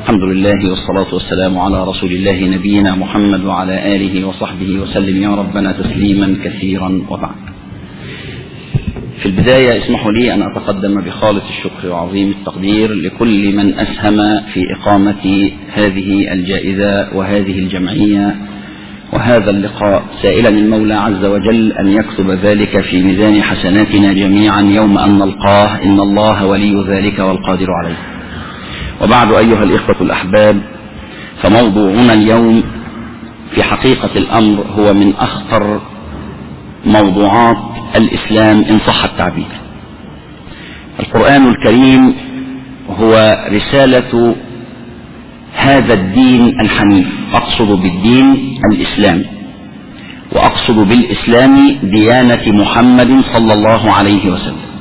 الحمد لله والصلاة والسلام على رسول الله نبينا محمد وعلى آله وصحبه وسلم يا ربنا تسليما كثيرا وبعد في البداية اسمحوا لي أن أتقدم بخالص الشكر وعظيم التقدير لكل من أسهم في إقامة هذه الجائزة وهذه الجمعية وهذا اللقاء سائلا المولى عز وجل أن يكتب ذلك في ميزان حسناتنا جميعا يوم أن نلقاه إن الله ولي ذلك والقادر عليه وبعد أيها الإخوة الأحباب فموضوعنا اليوم في حقيقة الأمر هو من أخطر موضوعات الإسلام إن صح التعبير القرآن الكريم هو رسالة هذا الدين الحنيف أقصد بالدين الإسلام وأقصد بالإسلام ديانة محمد صلى الله عليه وسلم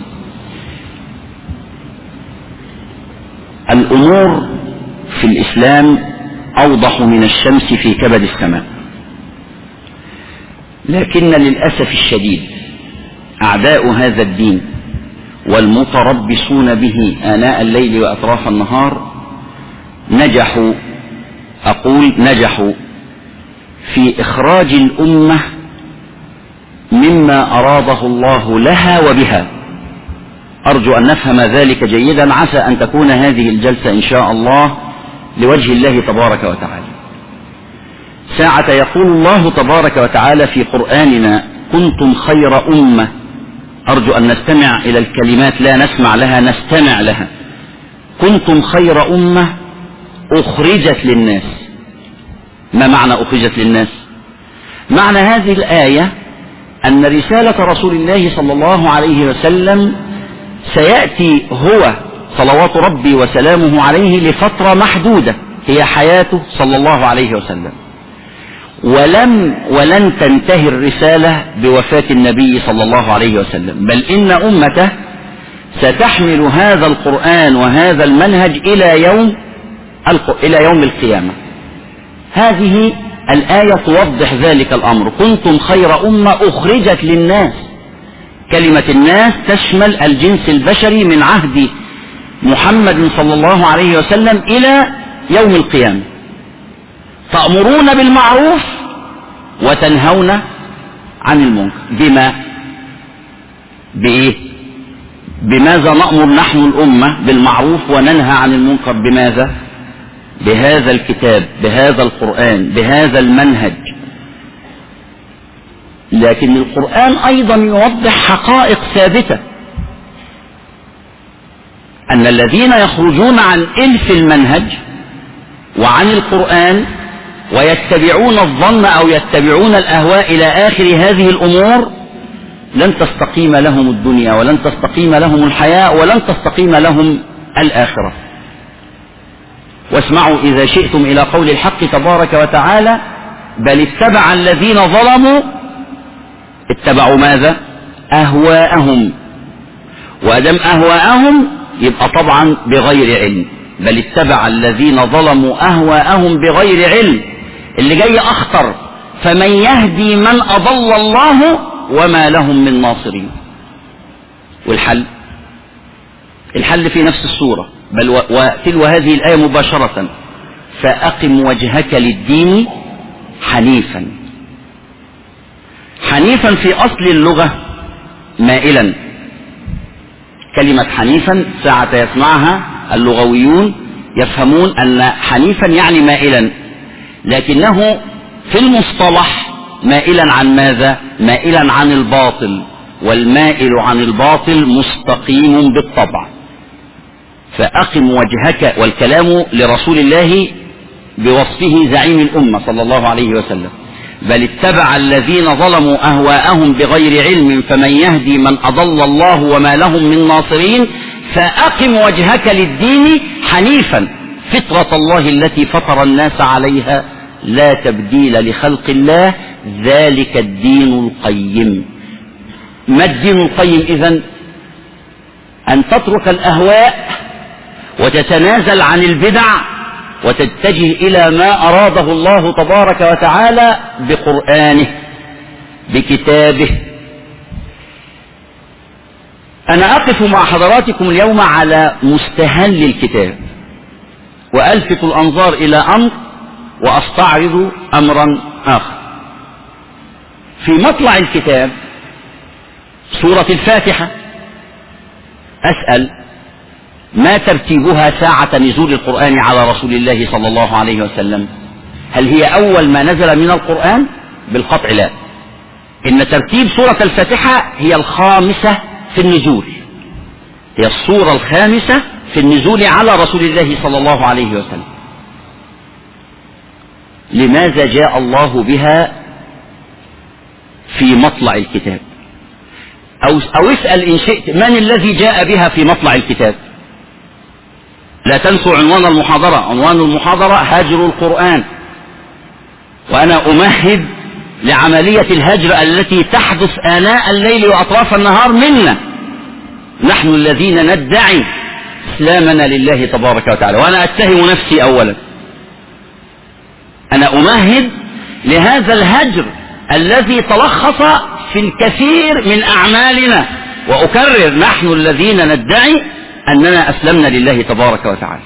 الأمور في الإسلام أوضح من الشمس في كبد السماء لكن للأسف الشديد أعداء هذا الدين والمتربصون به آناء الليل وأطراف النهار نجحوا أقول نجحوا في إخراج الأمة مما أراده الله لها وبها أرجو أن نفهم ذلك جيدا عسى أن تكون هذه الجلسة إن شاء الله لوجه الله تبارك وتعالى ساعة يقول الله تبارك وتعالى في قرآننا كنتم خير أمة أرجو أن نستمع إلى الكلمات لا نسمع لها نستمع لها كنتم خير أمة أخرجت للناس ما معنى أخرجت للناس معنى هذه الآية أن رسالة رسول الله صلى الله عليه وسلم سيأتي هو صلوات ربي وسلامه عليه لفترة محدودة هي حياته صلى الله عليه وسلم ولم ولن تنتهي الرسالة بوفاة النبي صلى الله عليه وسلم بل إن أمته ستحمل هذا القرآن وهذا المنهج إلى يوم إلى يوم القيامة هذه الآية توضح ذلك الأمر كنتم خير أمة أخرجت للناس كلمة الناس تشمل الجنس البشري من عهد محمد صلى الله عليه وسلم إلى يوم القيامة تأمرون بالمعروف وتنهون عن المنكر بما بإيه بماذا نأمر نحن الأمة بالمعروف وننهى عن المنكر بماذا بهذا الكتاب بهذا القرآن بهذا المنهج لكن القرآن أيضا يوضح حقائق ثابتة أن الذين يخرجون عن إلف المنهج وعن القرآن ويتبعون الظن أو يتبعون الأهواء إلى آخر هذه الأمور لن تستقيم لهم الدنيا ولن تستقيم لهم الحياة ولن تستقيم لهم الآخرة واسمعوا إذا شئتم إلى قول الحق تبارك وتعالى بل اتبع الذين ظلموا اتبعوا ماذا أهواءهم وأدم أهواءهم يبقى طبعا بغير علم بل اتبع الذين ظلموا أهواءهم بغير علم اللي جاي أخطر فمن يهدي من أضل الله وما لهم من ناصرين والحل الحل في نفس السورة بل وتلو هذه الآية مباشرة فأقم وجهك للدين حنيفا حنيفا في أصل اللغة مائلا كلمة حنيفا ساعة يسمعها اللغويون يفهمون أن حنيفا يعني مائلا لكنه في المصطلح مائلا عن ماذا مائلا عن الباطل والمائل عن الباطل مستقيم بالطبع فأقم وجهك والكلام لرسول الله بوصفه زعيم الأمة صلى الله عليه وسلم بل اتبع الذين ظلموا أهواءهم بغير علم فمن يهدي من أضل الله وما لهم من ناصرين فأقم وجهك للدين حنيفا فطرة الله التي فطر الناس عليها لا تبديل لخلق الله ذلك الدين القيم ما الدين القيم إذن أن تترك الأهواء وتتنازل عن البدع وتتجه إلى ما أراده الله تبارك وتعالى بقرآنه بكتابه أنا أقف مع حضراتكم اليوم على مستهل الكتاب وألفت الأنظار إلى أمر وأستعرض أمرا آخر في مطلع الكتاب سورة الفاتحة أسأل ما ترتيبها ساعة نزول القرآن على رسول الله صلى الله عليه وسلم هل هي أول ما نزل من القرآن بالقطع لا إن ترتيب سورة الفاتحة هي الخامسة في النزول هي الصورة الخامسة في النزول على رسول الله صلى الله عليه وسلم لماذا جاء الله بها في مطلع الكتاب أو, أو اسأل إن شئت من الذي جاء بها في مطلع الكتاب لا تنسوا عنوان المحاضرة عنوان المحاضرة هجر القرآن وأنا أمهد لعملية الهجر التي تحدث آناء الليل وأطراف النهار منا نحن الذين ندعي إسلامنا لله تبارك وتعالى وأنا أتهم نفسي أولا أنا أمهد لهذا الهجر الذي تلخص في الكثير من أعمالنا وأكرر نحن الذين ندعي أننا أسلمنا لله تبارك وتعالى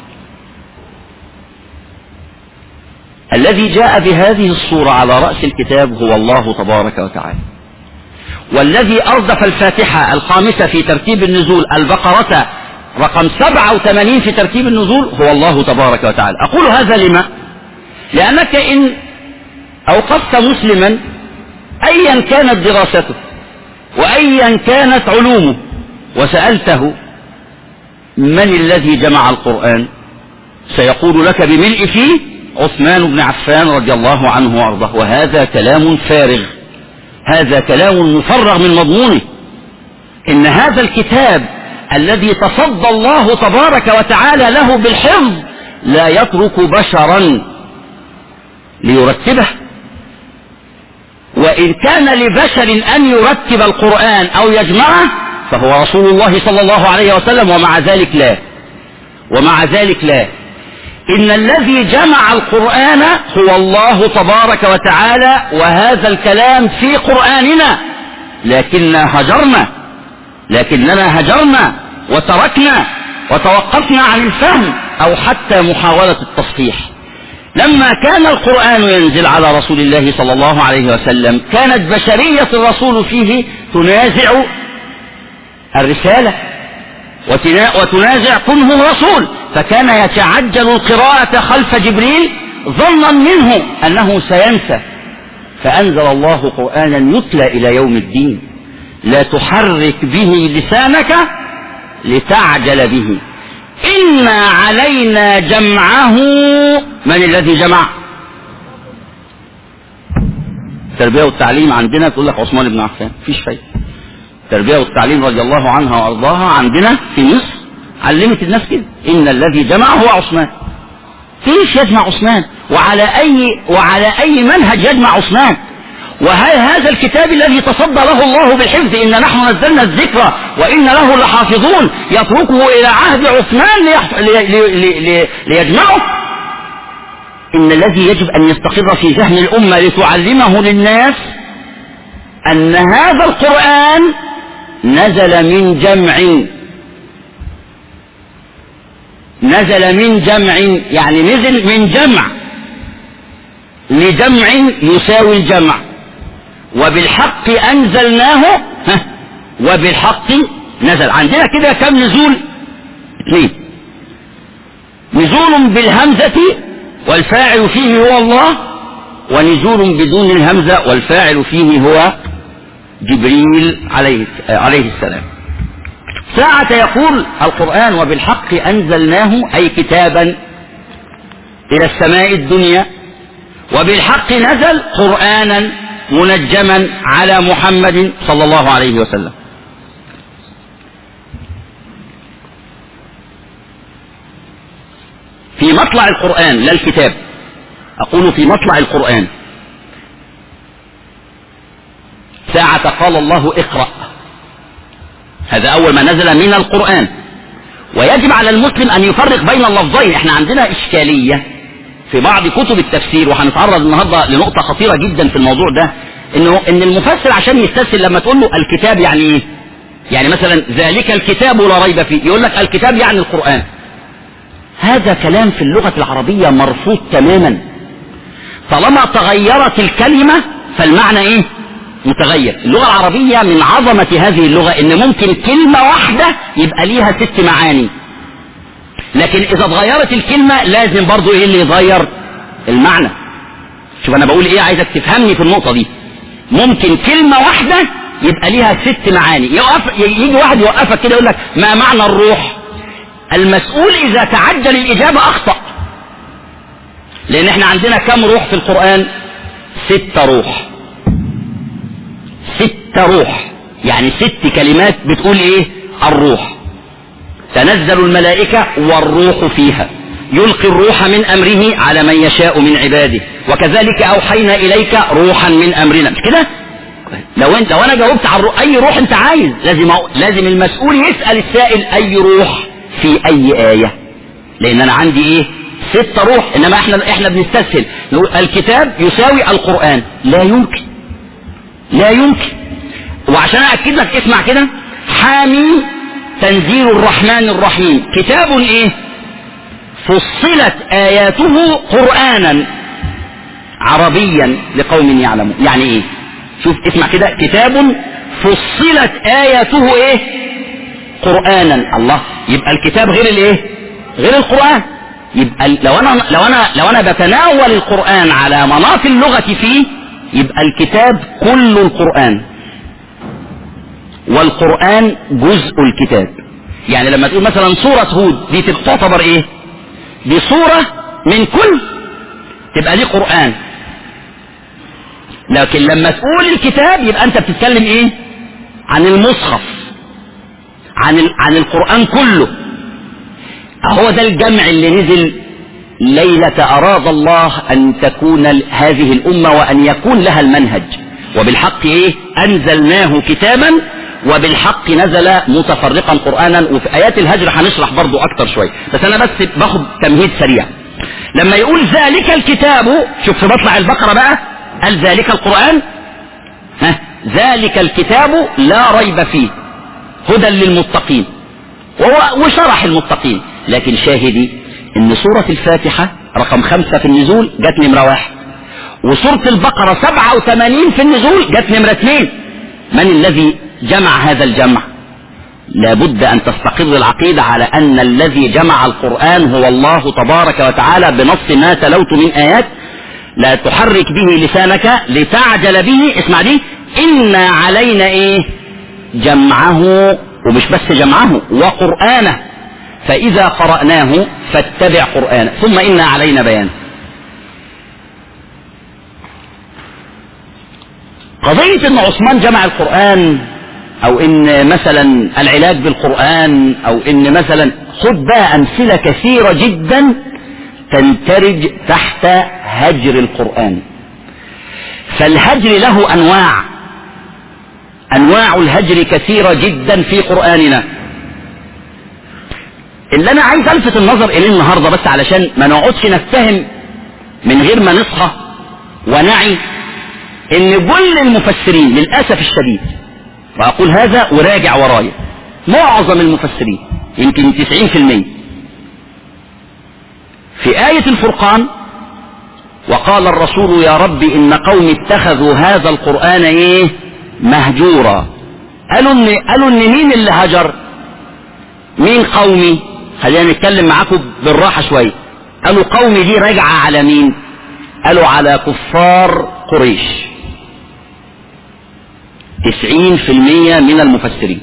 الذي جاء بهذه الصورة على رأس الكتاب هو الله تبارك وتعالى والذي أردف الفاتحة الخامسة في ترتيب النزول البقرة رقم 87 في ترتيب النزول هو الله تبارك وتعالى أقول هذا لما لأنك إن أوقفت مسلما أيا كانت دراسته وأيا كانت علومه وسألته من الذي جمع القرآن سيقول لك بملء فيه عثمان بن عفان رضي الله عنه وارضاه وهذا كلام فارغ هذا كلام مفرغ من مضمونه ان هذا الكتاب الذي تصدى الله تبارك وتعالى له بالحفظ لا يترك بشرا ليرتبه وإن كان لبشر أن يرتب القرآن أو يجمعه فهو رسول الله صلى الله عليه وسلم ومع ذلك لا ومع ذلك لا إن الذي جمع القرآن هو الله تبارك وتعالى وهذا الكلام في قرآننا لكننا هجرنا لكننا هجرنا وتركنا وتوقفنا عن الفهم أو حتى محاولة التصحيح لما كان القرآن ينزل على رسول الله صلى الله عليه وسلم كانت بشرية الرسول فيه تنازع الرسالة وتنازع كنه رسول فكان يتعجل القراءة خلف جبريل ظنا منه أنه سينسى فأنزل الله قرآنا يتلى إلى يوم الدين لا تحرك به لسانك لتعجل به إن علينا جمعه من الذي جمع التربية والتعليم عندنا تقول لك عثمان بن عفان فيش فايدة التربية والتعليم رضي الله عنها وارضاها عندنا في مصر علمت الناس كده ان الذي جمع هو عثمان كيف يجمع عثمان وعلى اي وعلى اي منهج يجمع عثمان وهل هذا الكتاب الذي تصدى له الله بالحفظ إن نحن نزلنا الذكر وإن له لحافظون يتركه إلى عهد عثمان ليح... لي... لي... لي... ليجمعه إن الذي يجب أن يستقر في ذهن الأمة لتعلمه للناس أن هذا القرآن نزل من جمع نزل من جمع يعني نزل من جمع لجمع يساوي الجمع وبالحق أنزلناه وبالحق نزل عندنا كده كم نزول اثنين نزول بالهمزة والفاعل فيه هو الله ونزول بدون الهمزة والفاعل فيه هو جبريل عليه, عليه السلام ساعة يقول القرآن وبالحق أنزلناه أي كتابا إلى السماء الدنيا وبالحق نزل قرآنا منجما على محمد صلى الله عليه وسلم في مطلع القرآن لا الكتاب أقول في مطلع القرآن ساعة قال الله اقرأ هذا أول ما نزل من القرآن ويجب على المسلم أن يفرق بين اللفظين احنا عندنا إشكالية في بعض كتب التفسير وهنتعرض النهارده لنقطة خطيرة جدا في الموضوع ده انه ان المفسر عشان يستسهل لما تقول له الكتاب يعني ايه؟ يعني مثلا ذلك الكتاب لا ريب فيه يقول لك الكتاب يعني القرآن هذا كلام في اللغة العربية مرفوض تماما طالما تغيرت الكلمة فالمعنى ايه متغير اللغة العربية من عظمة هذه اللغة ان ممكن كلمة واحدة يبقى ليها ست معاني لكن اذا اتغيرت الكلمة لازم برضو ايه اللي يغير المعنى شوف انا بقول ايه عايزك تفهمني في النقطة دي ممكن كلمة واحدة يبقى ليها ست معاني يقف يجي واحد يوقفك كده يقول لك ما معنى الروح المسؤول اذا تعجل الاجابة اخطأ لان احنا عندنا كم روح في القرآن ست روح ست روح يعني ست كلمات بتقول ايه الروح تنزل الملائكة والروح فيها يلقي الروح من امره على من يشاء من عباده وكذلك اوحينا اليك روحا من امرنا مش كده لو انت لو انا جاوبت على الروح اي روح انت عايز لازم لازم المسؤول يسال السائل اي روح في اي ايه لان انا عندي ايه ست روح انما احنا احنا بنستسهل نقول الكتاب يساوي القران لا يمكن لا يمكن وعشان اكد لك اسمع كده حامي تنزيل الرحمن الرحيم كتاب ايه فصلت اياته قرانا عربيا لقوم يعلمون يعني ايه شوف اسمع كده كتاب فصلت اياته ايه قرانا الله يبقى الكتاب غير الايه غير القران يبقى لو انا لو انا لو انا بتناول القران على مناط اللغه فيه يبقى الكتاب كل القران والقران جزء الكتاب يعني لما تقول مثلا سوره هود دي تعتبر ايه دي سوره من كل تبقى دي قران لكن لما تقول الكتاب يبقى انت بتتكلم ايه عن المصحف عن ال... عن القران كله هو ده الجمع اللي نزل ليلة أراد الله أن تكون هذه الأمة وأن يكون لها المنهج وبالحق إيه أنزلناه كتابا وبالحق نزل متفرقا قرآنا وفي آيات الهجر هنشرح برضو أكتر شوية بس أنا بس باخد تمهيد سريع لما يقول ذلك الكتاب شوف في مطلع البقرة بقى قال ذلك القرآن ها ذلك الكتاب لا ريب فيه هدى للمتقين وهو وشرح المتقين لكن شاهدي ان سورة الفاتحة رقم خمسة في النزول جت نمرة واحد وسورة البقرة سبعة وثمانين في النزول جت نمرة اثنين من الذي جمع هذا الجمع لابد ان تستقر العقيدة على ان الذي جمع القرآن هو الله تبارك وتعالى بنص ما تلوت من ايات لا تحرك به لسانك لتعجل به اسمع دي إنا علينا ايه جمعه ومش بس جمعه وقرآنه فإذا قرأناه فاتبع قرآنه ثم إنا علينا بيانه قضية ان عثمان جمع القرآن او ان مثلا العلاج بالقرآن او ان مثلا خد بقى امثلة كثيرة جدا تندرج تحت هجر القرآن فالهجر له انواع انواع الهجر كثيرة جدا في قرآننا اللي انا عايز الفت النظر اليه النهاردة بس علشان ما نقعدش نتهم من غير ما نصحى ونعي ان كل المفسرين للاسف الشديد واقول هذا وراجع ورايا معظم المفسرين يمكن 90% في آية الفرقان وقال الرسول يا رب إن قوم اتخذوا هذا القرآن إيه مهجورا قالوا إن قالوا إن مين اللي هجر مين قومي خلينا نتكلم معاكم بالراحة شوية قالوا قومي دي راجعة على مين قالوا على كفار قريش تسعين في المية من المفسرين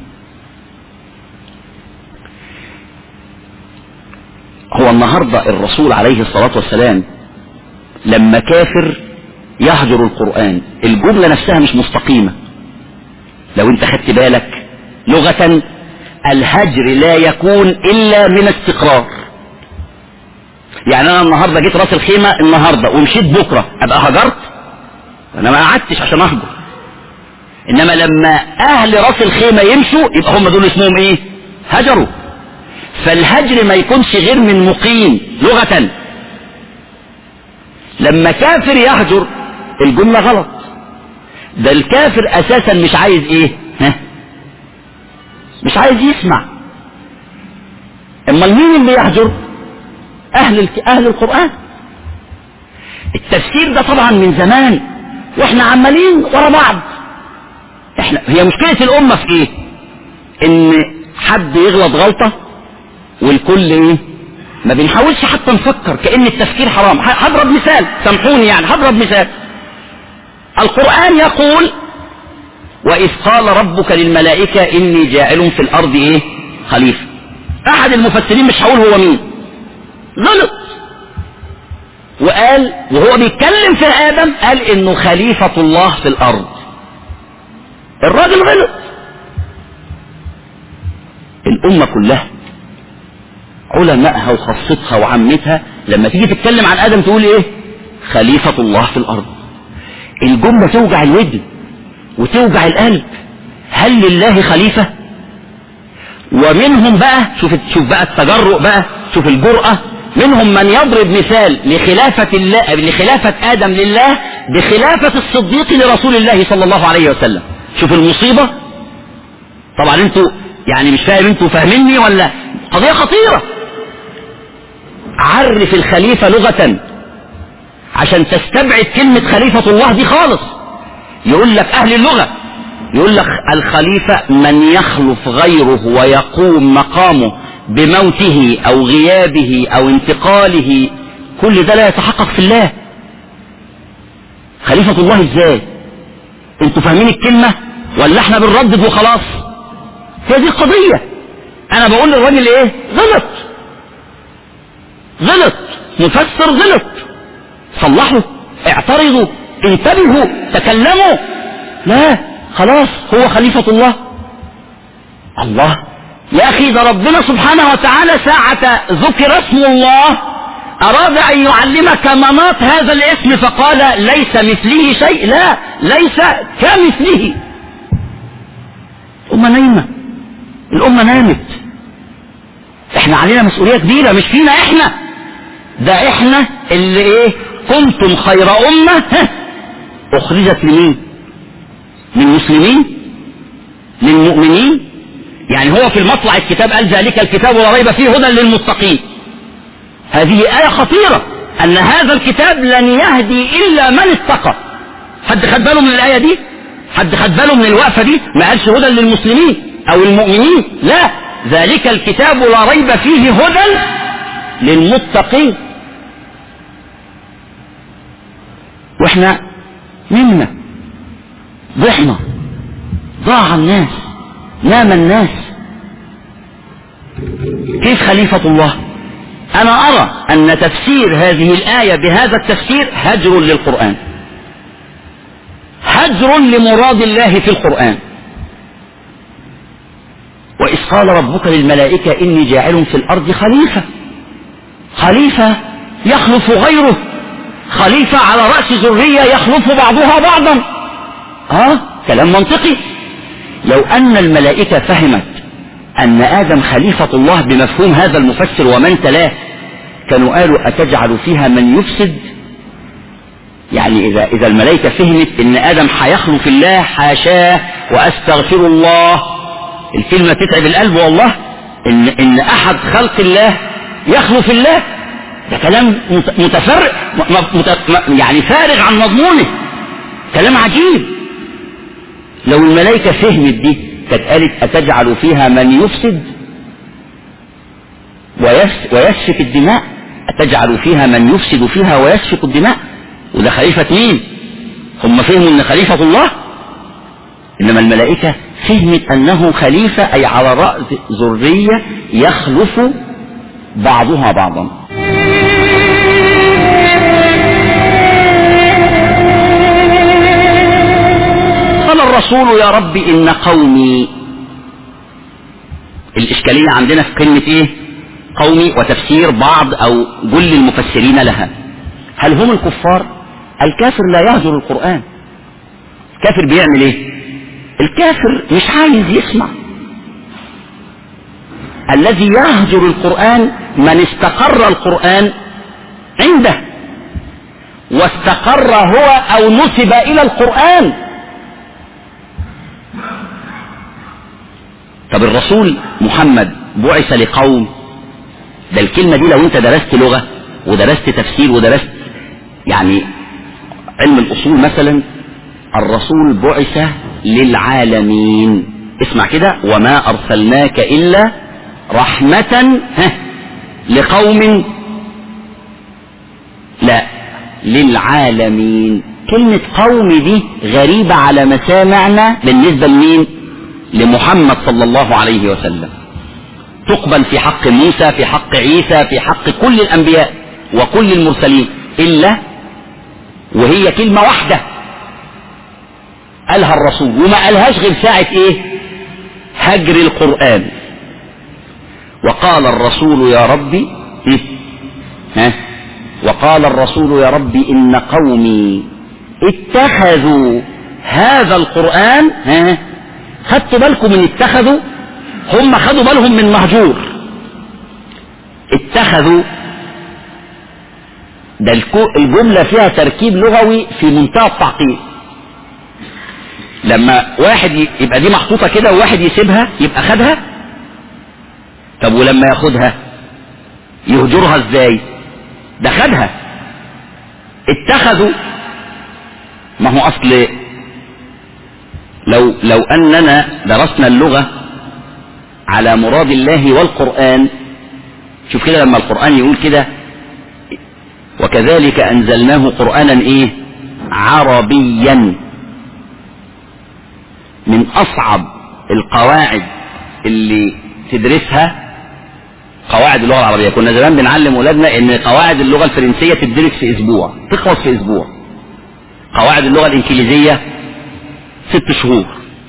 هو النهاردة الرسول عليه الصلاة والسلام لما كافر يهجر القرآن الجملة نفسها مش مستقيمة لو انت خدت بالك لغة الهجر لا يكون الا من استقرار يعني انا النهاردة جيت راس الخيمة النهاردة ومشيت بكرة ابقى هجرت انا ما قعدتش عشان اهجر انما لما اهل راس الخيمة يمشوا يبقى هم دول اسمهم ايه هجروا فالهجر ما يكونش غير من مقيم لغة لما كافر يهجر الجملة غلط ده الكافر اساسا مش عايز ايه ها مش عايز يسمع اما مين اللي يهجر أهل, أهل القرآن التفسير ده طبعا من زمان واحنا عمالين ورا بعض احنا هي مشكلة الأمة في ايه ان حد يغلط غلطة والكل ايه ما بنحاولش حتى نفكر كأن التفكير حرام هضرب مثال سامحوني يعني هضرب مثال القرآن يقول وإذ قال ربك للملائكة إني جاعل في الأرض إيه خليفة أحد المفسرين مش هقول هو مين غلط وقال وهو بيتكلم في آدم قال إنه خليفة الله في الأرض الراجل غلط الأمة كلها علمائها وخاصتها وعمتها لما تيجي تتكلم عن آدم تقول إيه خليفة الله في الأرض الجملة توجع الودن وتوجع القلب هل لله خليفة ومنهم بقى شوف شوف بقى التجرؤ بقى شوف الجرأة منهم من يضرب مثال لخلافة الله لخلافة آدم لله بخلافة الصديق لرسول الله صلى الله عليه وسلم شوف المصيبة طبعا انتوا يعني مش فاهم انتوا فاهميني ولا قضية خطيرة عرف الخليفة لغة عشان تستبعد كلمة خليفة الله دي خالص يقول لك أهل اللغة يقول لك الخليفة من يخلف غيره ويقوم مقامه بموته أو غيابه أو انتقاله كل ده لا يتحقق في الله خليفة الله ازاي انتوا فاهمين الكلمة ولا احنا بنردد وخلاص هي دي القضية انا بقول للراجل ايه غلط غلط مفسر غلط صلحوا اعترضوا انتبهوا تكلموا لا خلاص هو خليفة الله الله يا أخي ده ربنا سبحانه وتعالى ساعة ذكر اسم الله أراد أن يعلمك مناط هذا الاسم فقال ليس مثله شيء لا ليس كمثله الأمة نايمة الأمة نامت احنا علينا مسؤولية كبيرة مش فينا احنا ده احنا اللي ايه كنتم خير أمة أخرجت لمين للمسلمين للمؤمنين يعني هو في المطلع الكتاب قال ذلك الكتاب لا ريب فيه هدى للمتقين هذه آية خطيرة أن هذا الكتاب لن يهدي إلا من اتقى حد خد باله من الآية دي حد خد باله من الوقفة دي ما قالش هدى للمسلمين أو المؤمنين لا ذلك الكتاب لا ريب فيه هدى للمتقين واحنا نمنا ضحنا ضاع الناس نام الناس كيف خليفة الله أنا أرى أن تفسير هذه الآية بهذا التفسير هجر للقرآن هجر لمراد الله في القرآن وإذ قال ربك للملائكة إني جاعل في الأرض خليفة خليفة يخلف غيره خليفة على رأس ذرية يخلف بعضها بعضا اه كلام منطقي لو أن الملائكة فهمت أن آدم خليفة الله بمفهوم هذا المفسر ومن تلاه كانوا قالوا أتجعل فيها من يفسد يعني إذا, إذا الملائكة فهمت أن آدم حيخلف الله حاشاه وأستغفر الله الكلمة تتعب القلب والله إن, إن أحد خلق الله يخلف الله ده كلام متفرق يعني فارغ عن مضمونه كلام عجيب لو الملائكة فهمت دي كانت قالت أتجعل فيها من يفسد ويسفك الدماء أتجعل فيها من يفسد فيها ويسفك الدماء وده خليفة مين هم فهموا ان خليفة الله انما الملائكة فهمت انه خليفة اي على رأس ذرية يخلف بعضها بعضا قال الرسول يا رب إن قومي الإشكالية عندنا في كلمة إيه قومي وتفسير بعض أو جل المفسرين لها هل هم الكفار الكافر لا يهجر القرآن الكافر بيعمل إيه الكافر مش عايز يسمع الذي يهجر القرآن من استقر القرآن عنده واستقر هو أو نسب إلى القرآن طب الرسول محمد بعث لقوم ده الكلمة دي لو انت درست لغة ودرست تفسير ودرست يعني علم الأصول مثلا الرسول بعث للعالمين اسمع كده وما أرسلناك إلا رحمة ها لقوم لا للعالمين كلمة قوم دي غريبة على مسامعنا بالنسبة لمين لمحمد صلى الله عليه وسلم تقبل في حق موسى في حق عيسى في حق كل الأنبياء وكل المرسلين إلا وهي كلمة واحدة قالها الرسول وما قالهاش غير ساعة ايه هجر القرآن وقال الرسول يا ربي إيه؟ ها وقال الرسول يا ربي إن قومي اتخذوا هذا القرآن ها خدتوا بالكم من اتخذوا هم خدوا بالهم من مهجور اتخذوا ده الجملة فيها تركيب لغوي في منتهى التعقيد لما واحد يبقى دي محطوطة كده وواحد يسيبها يبقى خدها طب ولما ياخدها يهجرها ازاي ده خدها اتخذوا ما هو اصل لو لو اننا درسنا اللغة على مراد الله والقرآن شوف كده لما القرآن يقول كده وكذلك انزلناه قرآنا ايه عربيا من اصعب القواعد اللي تدرسها قواعد اللغة العربية كنا زمان بنعلم ولادنا ان قواعد اللغة الفرنسية تدرس في اسبوع تخلص في اسبوع قواعد اللغة الانجليزية ست شهور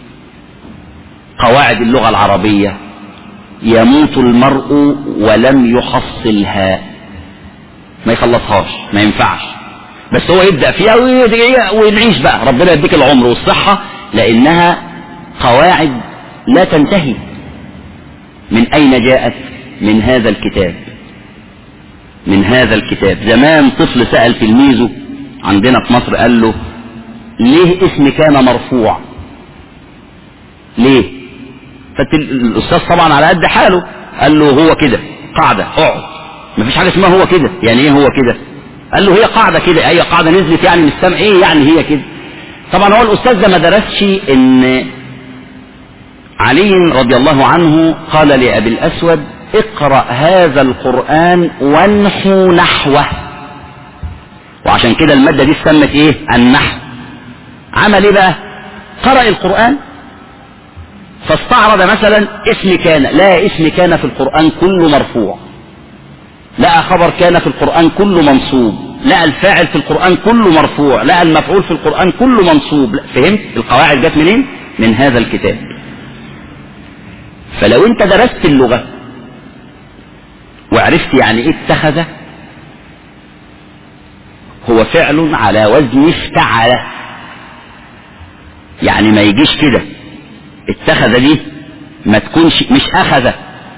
قواعد اللغة العربية يموت المرء ولم يحصلها ما يخلصهاش ما ينفعش بس هو يبدأ فيها ويعيش بقى ربنا يديك العمر والصحة لانها قواعد لا تنتهي من اين جاءت من هذا الكتاب من هذا الكتاب زمان طفل سأل تلميذه عندنا في مصر قال له ليه اسم كان مرفوع ليه فالاستاذ طبعا على قد حاله قال له هو كده قاعدة اقعد مفيش حاجة اسمها هو كده يعني ايه هو كده قال له هي قاعدة كده اي قاعدة نزلت يعني من السماء ايه يعني هي كده طبعا هو الاستاذ ده ما درسش ان علي رضي الله عنه قال لأبي الأسود اقرأ هذا القرآن وانحو نحوه وعشان كده المادة دي سمت ايه النحو عمل ايه بقى قرأ القرآن فاستعرض مثلا اسم كان لا اسم كان في القرآن كله مرفوع لقى خبر كان في القرآن كله منصوب لقى الفاعل في القرآن كله مرفوع لقى المفعول في القرآن كله منصوب فهمت القواعد جت منين من هذا الكتاب فلو انت درست اللغة وعرفت يعني ايه اتخذ هو فعل على وزن افتعل يعني ما يجيش كده اتخذ دي ما تكونش مش اخذ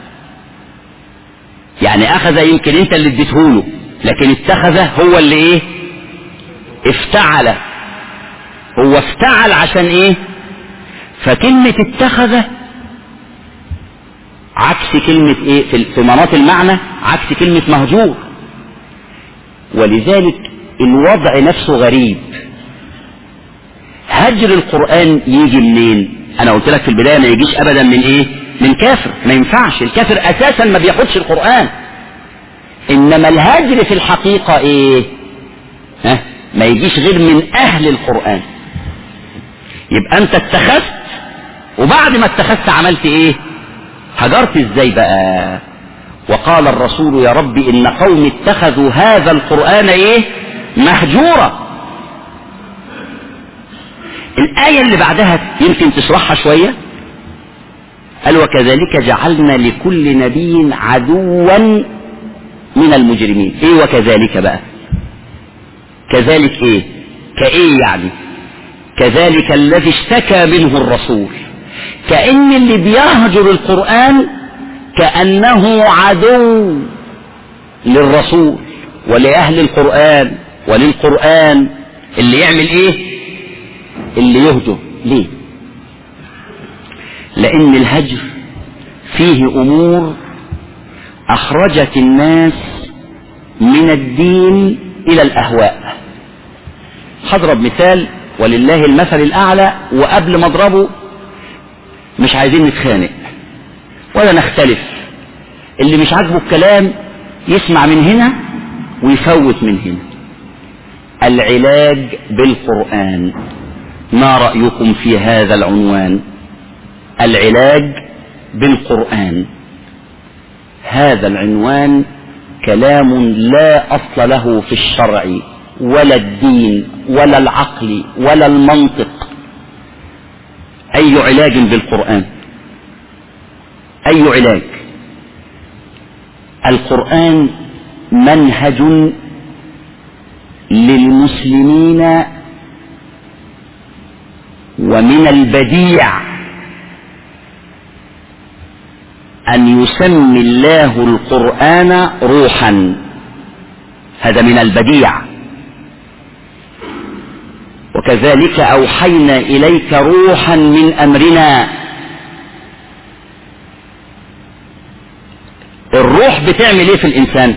يعني اخذ يمكن انت اللي اديتهوله لكن اتخذ هو اللي ايه افتعل هو افتعل عشان ايه فكلمة اتخذ عكس كلمة ايه في, في مناط المعنى عكس كلمة مهجور ولذلك الوضع نفسه غريب هجر القرآن يجي منين انا قلت لك في البداية ما يجيش ابدا من ايه من كافر ما ينفعش الكافر اساسا ما بياخدش القرآن انما الهجر في الحقيقة ايه ها ما يجيش غير من اهل القرآن يبقى انت اتخذت وبعد ما اتخذت عملت ايه هجرت ازاي بقى وقال الرسول يا رب ان قوم اتخذوا هذا القرآن ايه مهجورا الآية اللي بعدها يمكن تشرحها شوية قال وكذلك جعلنا لكل نبي عدوا من المجرمين ايه وكذلك بقى كذلك ايه كايه يعني كذلك الذي اشتكى منه الرسول كأن اللي بيهجر القرآن كأنه عدو للرسول ولأهل القرآن وللقرآن اللي يعمل ايه اللي يهجر ليه لأن الهجر فيه أمور أخرجت الناس من الدين إلى الأهواء هضرب مثال ولله المثل الأعلى وقبل ما أضربه مش عايزين نتخانق ولا نختلف اللي مش عاجبه الكلام يسمع من هنا ويفوت من هنا العلاج بالقرآن ما رأيكم في هذا العنوان العلاج بالقرآن هذا العنوان كلام لا أصل له في الشرع ولا الدين ولا العقل ولا المنطق أي علاج بالقرآن أي علاج القرآن منهج للمسلمين ومن البديع أن يسمي الله القرآن روحا هذا من البديع وكذلك أوحينا إليك روحا من أمرنا الروح بتعمل ايه في الإنسان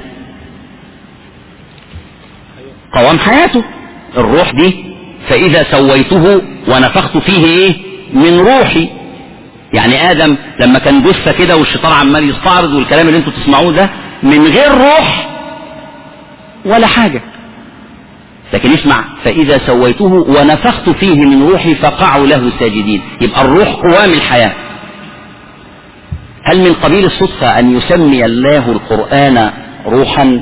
قوام حياته الروح دي فإذا سويته ونفخت فيه ايه من روحي يعني آدم لما كان جثة كده والشيطان عمال يستعرض والكلام اللي انتوا تسمعوه ده من غير روح ولا حاجة لكن اسمع فإذا سويته ونفخت فيه من روحي فقعوا له ساجدين يبقى الروح قوام الحياة هل من قبيل الصدفة أن يسمي الله القرآن روحا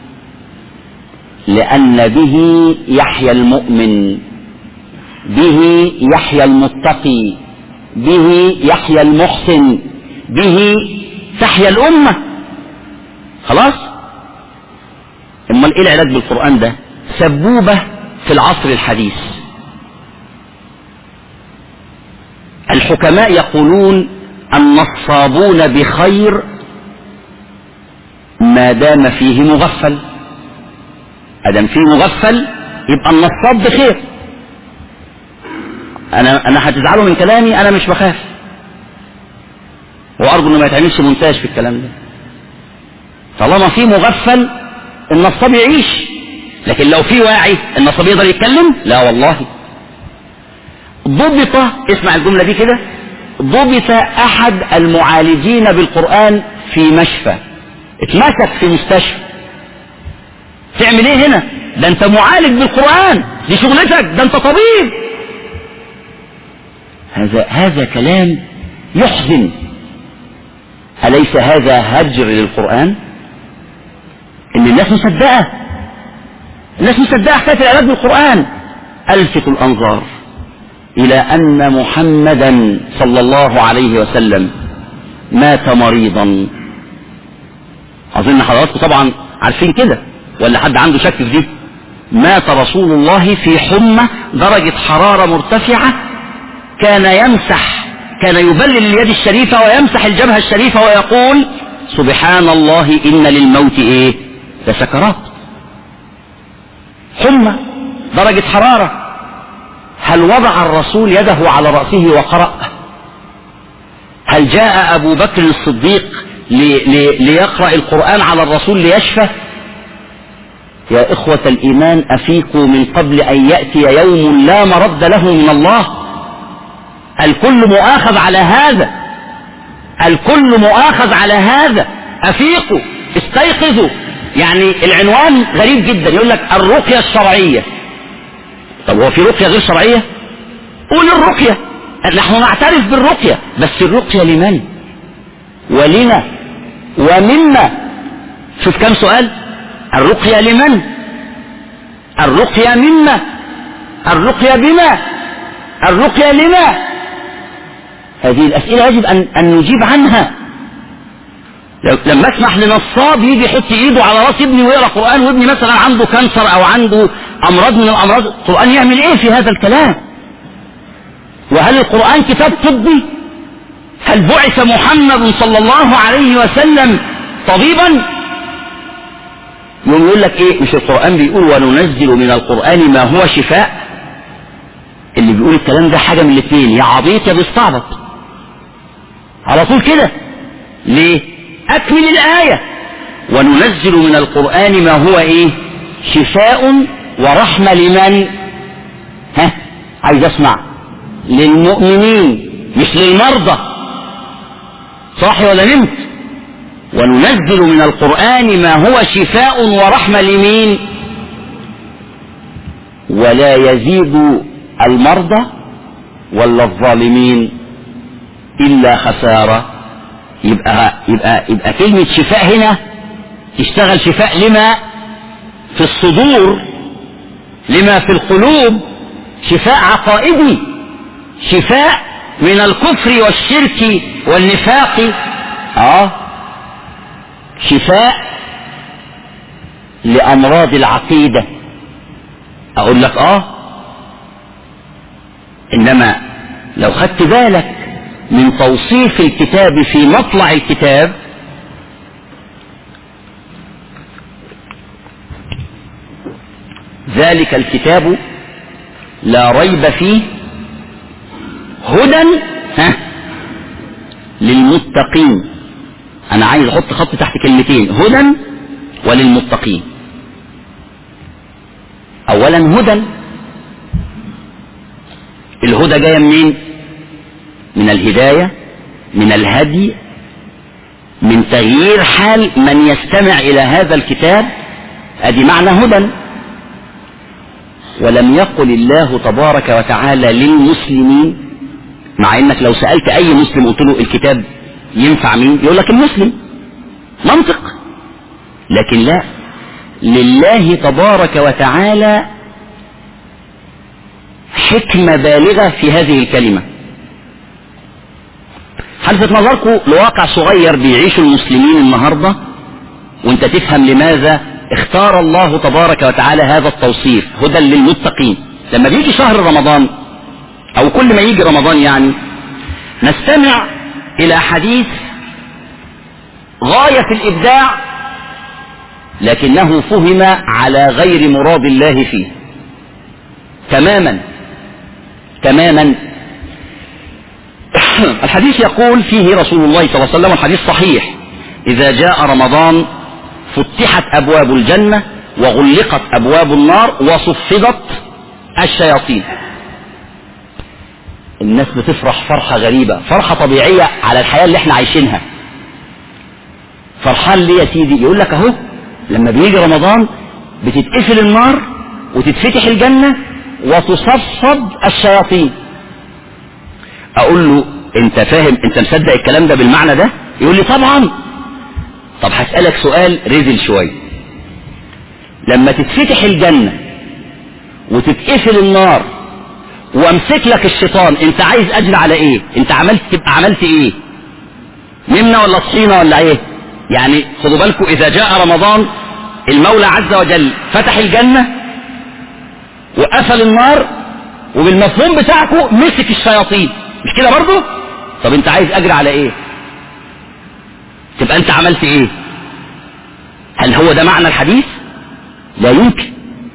لأن به يحيا المؤمن به يحيا المتقي به يحيا المحسن به تحيا الأمة خلاص امال ايه العلاج بالقرآن ده سبوبة في العصر الحديث الحكماء يقولون النصابون بخير ما دام فيه مغفل ادم فيه مغفل يبقى النصاب بخير انا انا هتزعلوا من كلامي انا مش بخاف وارجو انه ما يتعملش مونتاج في الكلام ده طالما في مغفل النصاب يعيش لكن لو في واعي النصاب يقدر يتكلم لا والله ضبط اسمع الجملة دي كده ضبط احد المعالجين بالقرآن في مشفى اتمسك في مستشفى تعمل ايه هنا ده انت معالج بالقرآن دي شغلتك ده انت طبيب هذا هذا كلام يحزن أليس هذا هجر للقرآن ان الناس مصدقة الناس مصدقة حكاية العلاج بالقرآن ألفت الأنظار إلى أن محمدا صلى الله عليه وسلم مات مريضا أظن حضراتكم طبعا عارفين كده ولا حد عنده شك في دي مات رسول الله في حمى درجة حرارة مرتفعة كان يمسح كان يبلل اليد الشريفة ويمسح الجبهة الشريفة ويقول سبحان الله إن للموت إيه لسكرات حمى درجة حرارة هل وضع الرسول يده على رأسه وقرأ هل جاء أبو بكر الصديق لي لي ليقرأ القرآن على الرسول ليشفى يا إخوة الإيمان أفيقوا من قبل أن يأتي يوم لا مرد له من الله الكل مؤاخذ على هذا الكل مؤاخذ على هذا أفيقوا استيقظوا يعني العنوان غريب جدا يقول لك الرقية الشرعية طب هو في رقية غير شرعية قول الرقية نحن نعترف بالرقية بس الرقية لمن ولنا ومنا شوف كم سؤال الرقية لمن الرقية مما الرقية بما الرقية لما هذه الأسئلة يجب أن, أن نجيب عنها لما اسمح لنصاب يجي يحط ايده على راس ابني ويقرا قران وابني مثلا عنده كانسر او عنده امراض من الامراض القران يعمل ايه في هذا الكلام وهل القران كتاب طبي هل بعث محمد صلى الله عليه وسلم طبيبا يقوم يقول لك ايه مش القران بيقول وننزل من القران ما هو شفاء اللي بيقول الكلام ده حاجه من الاثنين يا عبيط يا بيستعبط على طول كده ليه اكمل الايه وننزل من القرآن ما هو ايه شفاء ورحمة لمن ها عايز اسمع للمؤمنين مش للمرضى صح ولا نمت وننزل من القرآن ما هو شفاء ورحمة لمين ولا يزيد المرضى ولا الظالمين إلا خسارة يبقى, يبقى, يبقى كلمة شفاء هنا تشتغل شفاء لما في الصدور لما في القلوب شفاء عقائدي شفاء من الكفر والشرك والنفاق اه شفاء لأمراض العقيدة أقول لك آه إنما لو خدت بالك من توصيف الكتاب في مطلع الكتاب ذلك الكتاب لا ريب فيه هدى ها للمتقين انا عايز احط خط تحت كلمتين هدى وللمتقين اولا هدى الهدى جايه منين من الهدايه من الهدي من تغيير حال من يستمع الى هذا الكتاب ادي معنى هدى ولم يقل الله تبارك وتعالى للمسلمين مع انك لو سألت اي مسلم قلت له الكتاب ينفع مين يقول لك المسلم منطق لكن لا لله تبارك وتعالى حكمة بالغة في هذه الكلمة هلفت نظركم لواقع صغير بيعيشه المسلمين النهاردة وانت تفهم لماذا اختار الله تبارك وتعالى هذا التوصيف هدى للمتقين لما بيجي شهر رمضان او كل ما يجي رمضان يعني نستمع الى حديث غاية في الابداع لكنه فهم على غير مراد الله فيه تماما تماما الحديث يقول فيه رسول الله صلى الله عليه وسلم الحديث صحيح اذا جاء رمضان فتحت ابواب الجنة وغلقت ابواب النار وصفدت الشياطين الناس بتفرح فرحة غريبة فرحة طبيعية على الحياة اللي احنا عايشينها فرحان ليه يا سيدي يقول لك اهو لما بيجي رمضان بتتقفل النار وتتفتح الجنة وتصفد الشياطين اقول له انت فاهم انت مصدق الكلام ده بالمعنى ده يقول لي طبعا طب هسألك سؤال رزل شوية لما تتفتح الجنة وتتقفل النار وامسك لك الشيطان انت عايز اجر على ايه انت عملت تبقى عملت ايه نمنا ولا صحينا ولا ايه يعني خدوا بالكم اذا جاء رمضان المولى عز وجل فتح الجنة وقفل النار وبالمفهوم بتاعكم مسك الشياطين مش كده برضو طب انت عايز اجر على ايه تبقى انت عملت ايه هل هو ده معنى الحديث لا يمكن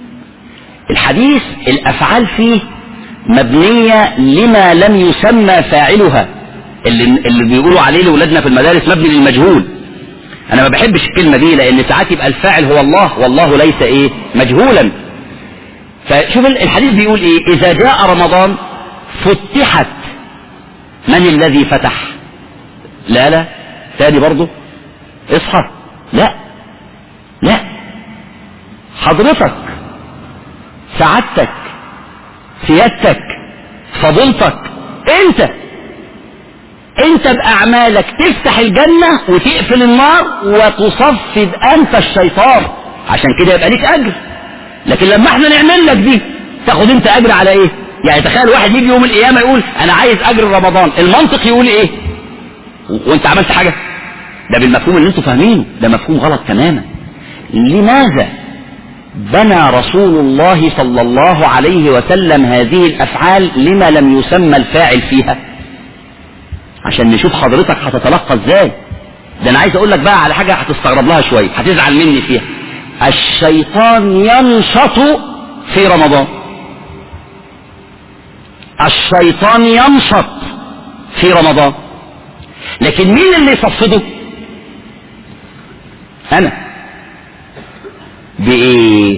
الحديث الافعال فيه مبنية لما لم يسمى فاعلها اللي, اللي بيقولوا عليه لأولادنا في المدارس مبني للمجهول انا ما بحبش الكلمة دي لان ساعات يبقى الفاعل هو الله والله ليس ايه مجهولا فشوف الحديث بيقول ايه اذا جاء رمضان فتحت من الذي فتح لا لا تاني برضه اصحى لا لا حضرتك سعادتك سيادتك فضيلتك انت انت باعمالك تفتح الجنة وتقفل النار وتصفد انت الشيطان عشان كده يبقى ليك اجر لكن لما احنا نعمل لك دي تاخد انت اجر على ايه يعني تخيل واحد يجي يوم القيامة يقول انا عايز اجر رمضان المنطق يقول ايه وانت عملت حاجة ده بالمفهوم اللي انتوا فاهمينه ده مفهوم غلط تماما لماذا بنى رسول الله صلى الله عليه وسلم هذه الافعال لما لم يسمى الفاعل فيها عشان نشوف حضرتك هتتلقى ازاي ده انا عايز اقول لك بقى على حاجة هتستغرب لها شوية هتزعل مني فيها الشيطان ينشط في رمضان الشيطان ينشط في رمضان لكن مين اللي يصفده انا بإيه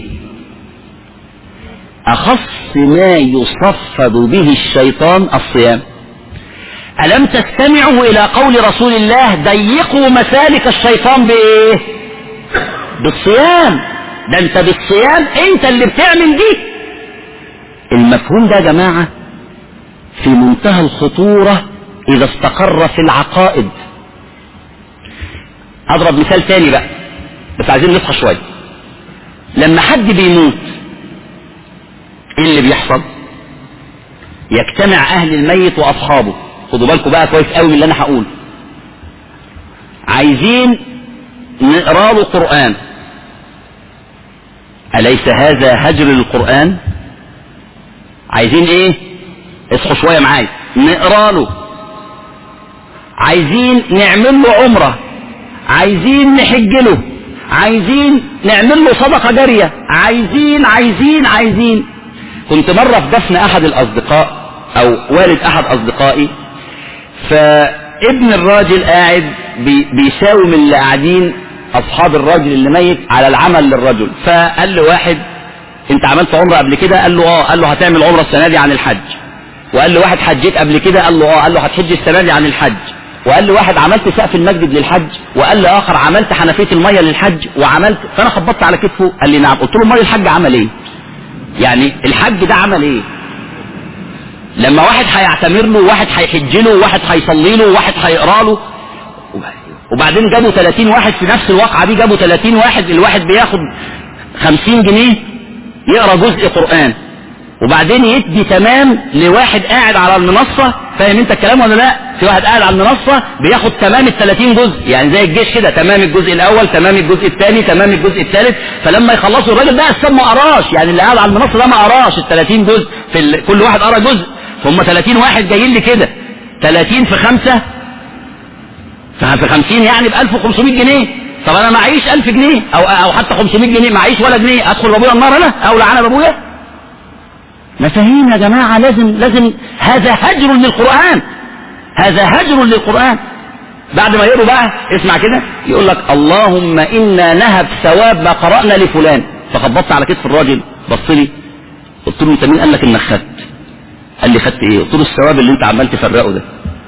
أخص ما يصفد به الشيطان الصيام ألم تستمعوا إلى قول رسول الله ضيقوا مسالك الشيطان بإيه بالصيام ده انت بالصيام انت اللي بتعمل دي المفهوم ده يا جماعة في منتهى الخطورة إذا استقر في العقائد أضرب مثال تاني بقى بس عايزين نصحى شوية لما حد بيموت ايه اللي بيحصل يجتمع اهل الميت واصحابه خدوا بالكم بقى كويس قوي من اللي انا هقوله عايزين نقرا له قران اليس هذا هجر للقران عايزين ايه اصحوا شويه معايا نقرا له عايزين نعمل له عمره عايزين نحج له عايزين نعمل له صدقه جاريه عايزين عايزين عايزين كنت مرة في دفن أحد الأصدقاء أو والد أحد أصدقائي فابن الراجل قاعد بي بيساوم اللي قاعدين أصحاب الراجل اللي ميت على العمل للرجل فقال له واحد أنت عملت عمرة قبل كده قال له آه قال له هتعمل عمرة السنة دي عن الحج وقال له واحد حجيت قبل كده قال له آه قال له هتحج السنة دي عن الحج وقال له واحد عملت سقف المسجد للحج وقال له آخر عملت حنفية المية للحج وعملت فأنا خبطت على كتفه قال لي نعم قلت له امال الحج عمل إيه؟ يعني الحج ده عمل ايه لما واحد هيعتمر له واحد هيحج له واحد هيصلي له واحد هيقرا له وبعدين جابوا 30 واحد في نفس الواقعة دي جابوا 30 واحد الواحد بياخد 50 جنيه يقرا جزء قرآن وبعدين يدي تمام لواحد قاعد على المنصة فاهم انت الكلام ولا لا في واحد قاعد على المنصة بياخد تمام ال 30 جزء يعني زي الجيش كده تمام الجزء الاول تمام الجزء الثاني تمام الجزء الثالث فلما يخلصوا الراجل ده اصلا ما قراش يعني اللي قاعد على المنصة ده ما قراش ال 30 جزء في ال... كل واحد قرا جزء فهم 30 واحد جايين لي كده 30 في 5 في 50 يعني ب 1500 جنيه طب انا معيش 1000 جنيه او او حتى 500 جنيه معيش ولا جنيه ادخل بابويا النار انا او لعنه بابويا مفاهيم يا جماعة لازم لازم هذا هجر للقرآن هذا هجر للقرآن بعد ما يقروا بقى اسمع كده يقول لك اللهم إنا نهب ثواب ما قرأنا لفلان فخبطت على كتف الراجل بص لي قلت له انت مين قال لك انك خدت قال لي خدت ايه قلت له الثواب اللي انت عمال تفرقه ده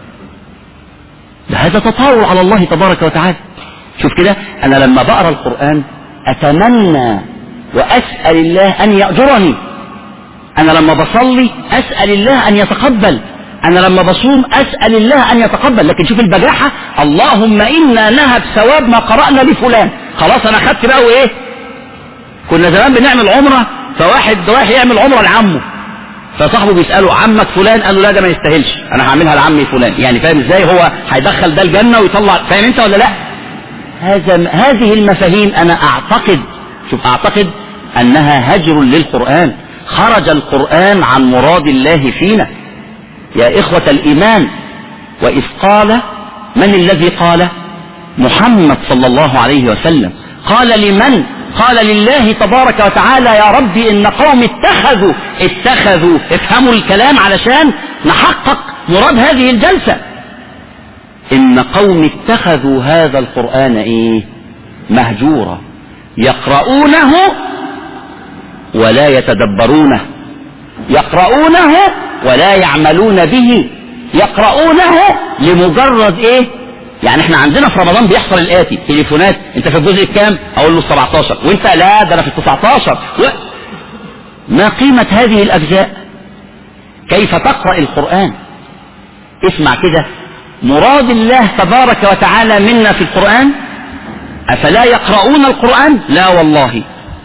ده هذا تطاول على الله تبارك وتعالى شوف كده انا لما بقرا القرآن اتمنى واسأل الله ان يأجرني انا لما بصلي اسأل الله ان يتقبل انا لما بصوم اسأل الله ان يتقبل لكن شوف البجاحة اللهم انا نهب ثواب ما قرأنا لفلان خلاص انا خدت بقى وايه كنا زمان بنعمل عمرة فواحد رايح يعمل عمرة لعمه فصاحبه بيسأله عمك فلان قال له لا ده ما يستاهلش انا هعملها لعمي فلان يعني فاهم ازاي هو هيدخل ده الجنة ويطلع فاهم انت ولا لا هذا هذه المفاهيم انا اعتقد شوف اعتقد انها هجر للقرآن خرج القرآن عن مراد الله فينا يا إخوة الإيمان وإذ قال من الذي قال محمد صلى الله عليه وسلم قال لمن قال لله تبارك وتعالى يا ربي إن قوم اتخذوا اتخذوا افهموا الكلام علشان نحقق مراد هذه الجلسة إن قوم اتخذوا هذا القرآن إيه مهجورا يقرؤونه ولا يتدبرونه يقرؤونه ولا يعملون به يقرؤونه لمجرد ايه يعني احنا عندنا في رمضان بيحصل الاتي تليفونات انت في الجزء الكام اقول له 17 وانت لا ده انا في ال 19 و... ما قيمة هذه الاجزاء كيف تقرأ القرآن اسمع كده مراد الله تبارك وتعالى منا في القرآن افلا يقرؤون القرآن لا والله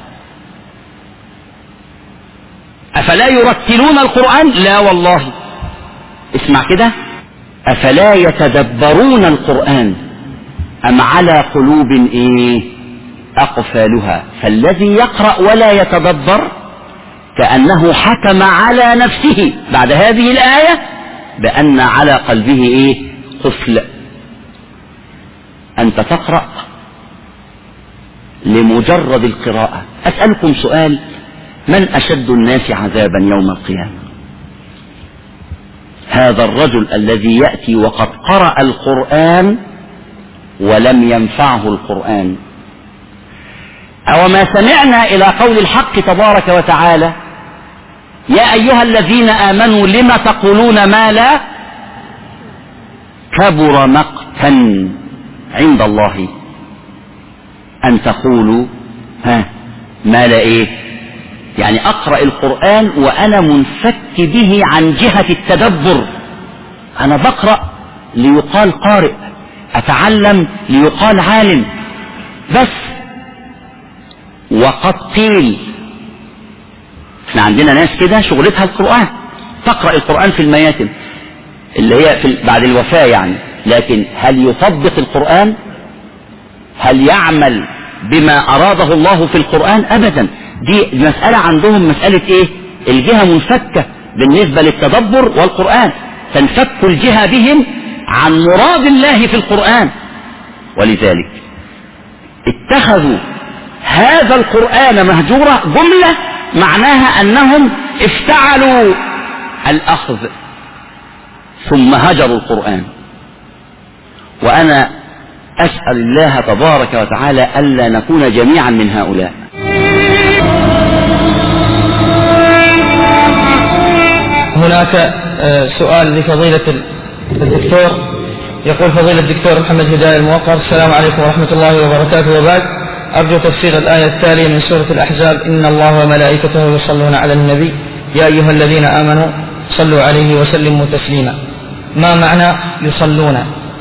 أفلا يرتلون القرآن لا والله اسمع كده أفلا يتدبرون القرآن أم على قلوب إيه أقفالها فالذي يقرأ ولا يتدبر كأنه حكم على نفسه بعد هذه الآية بأن على قلبه إيه قفل أنت تقرأ لمجرد القراءة أسألكم سؤال من أشد الناس عذابا يوم القيامة هذا الرجل الذي يأتي وقد قرأ القرآن ولم ينفعه القرآن أو ما سمعنا إلى قول الحق تبارك وتعالى يا أيها الذين آمنوا لم تقولون ما لا كبر مقتا عند الله أن تقولوا ها ما لا إيه يعني أقرأ القرآن وأنا منفك به عن جهة التدبر أنا بقرأ ليقال قارئ أتعلم ليقال عالم بس وقد قيل احنا عندنا ناس كده شغلتها القرآن تقرأ القرآن في المياتم اللي هي في بعد الوفاة يعني لكن هل يطبق القرآن هل يعمل بما أراده الله في القرآن أبدا دي مسألة عندهم مسألة ايه الجهة منفكة بالنسبة للتدبر والقرآن تنفك الجهة بهم عن مراد الله في القرآن ولذلك اتخذوا هذا القرآن مهجورة جملة معناها أنهم افتعلوا الأخذ ثم هجروا القرآن وأنا أسأل الله تبارك وتعالى ألا نكون جميعا من هؤلاء هناك سؤال لفضيلة الدكتور يقول فضيلة الدكتور محمد هداية الموقر السلام عليكم ورحمة الله وبركاته وبعد أرجو تفسير الآية التالية من سورة الأحزاب إن الله وملائكته يصلون على النبي يا أيها الذين آمنوا صلوا عليه وسلموا تسليما ما معنى يصلون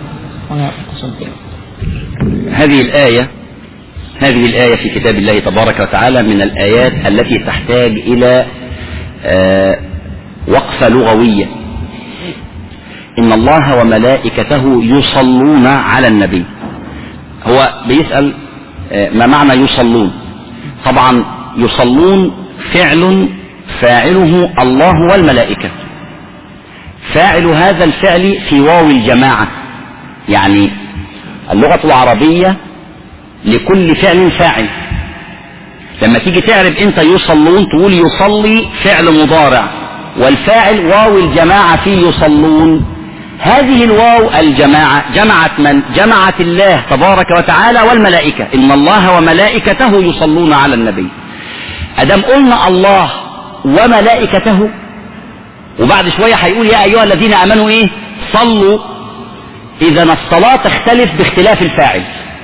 هذه الآية هذه الآية في كتاب الله تبارك وتعالى من الآيات التي تحتاج إلى آه وقفة لغوية إن الله وملائكته يصلون على النبي هو بيسأل ما معنى يصلون طبعا يصلون فعل فاعله الله والملائكة فاعل هذا الفعل في واو الجماعة يعني اللغة العربية لكل فعل فاعل لما تيجي تعرف انت يصلون تقول يصلي فعل مضارع والفاعل واو الجماعة في يصلون هذه الواو الجماعة جمعت من جمعت الله تبارك وتعالى والملائكة إن الله وملائكته يصلون على النبي أدم قلنا الله وملائكته وبعد شوية هيقول يا أيها الذين آمنوا إيه صلوا إذا الصلاة تختلف باختلاف الفاعل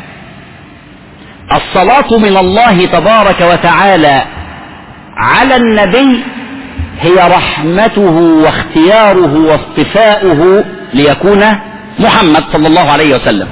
الصلاة من الله تبارك وتعالى على النبي هي رحمته واختياره واصطفاؤه ليكون محمد صلى الله عليه وسلم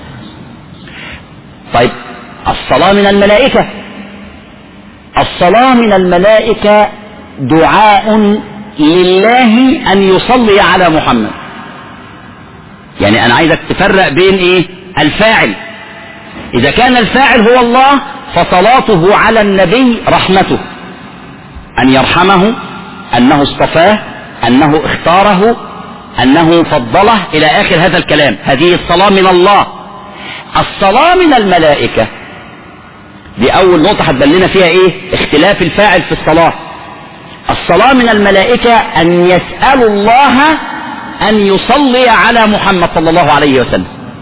طيب الصلاة من الملائكة الصلاة من الملائكة دعاء لله أن يصلي على محمد يعني أنا عايزك تفرق بين إيه الفاعل إذا كان الفاعل هو الله فصلاته على النبي رحمته أن يرحمه أنه اصطفاه أنه اختاره أنه فضله إلى آخر هذا الكلام هذه الصلاة من الله الصلاة من الملائكة دي أول نقطة هتبلنا فيها إيه اختلاف الفاعل في الصلاة الصلاة من الملائكة أن يسألوا الله أن يصلي على محمد صلى الله عليه وسلم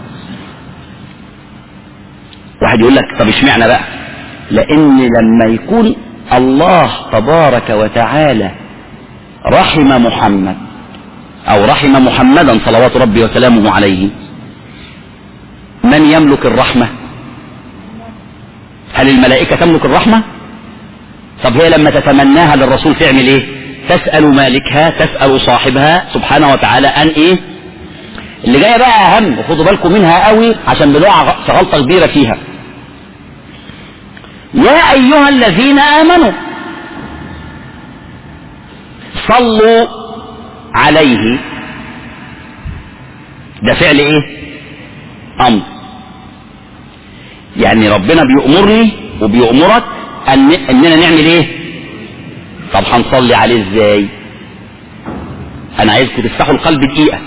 واحد يقول لك طب اشمعنى بقى لأن لما يكون الله تبارك وتعالى رحم محمد أو رحم محمدا صلوات ربي وسلامه عليه من يملك الرحمة هل الملائكة تملك الرحمة طب هي لما تتمناها للرسول تعمل ايه تسأل مالكها تسأل صاحبها سبحانه وتعالى أن ايه اللي جاية بقى أهم وخدوا بالكم منها قوي عشان بنقع في غلطة كبيرة فيها يا أيها الذين آمنوا صلوا عليه ده فعل ايه امر يعني ربنا بيأمرني وبيأمرك أن اننا نعمل ايه طب هنصلي عليه ازاي انا عايزكم تفتحوا القلب دقيقة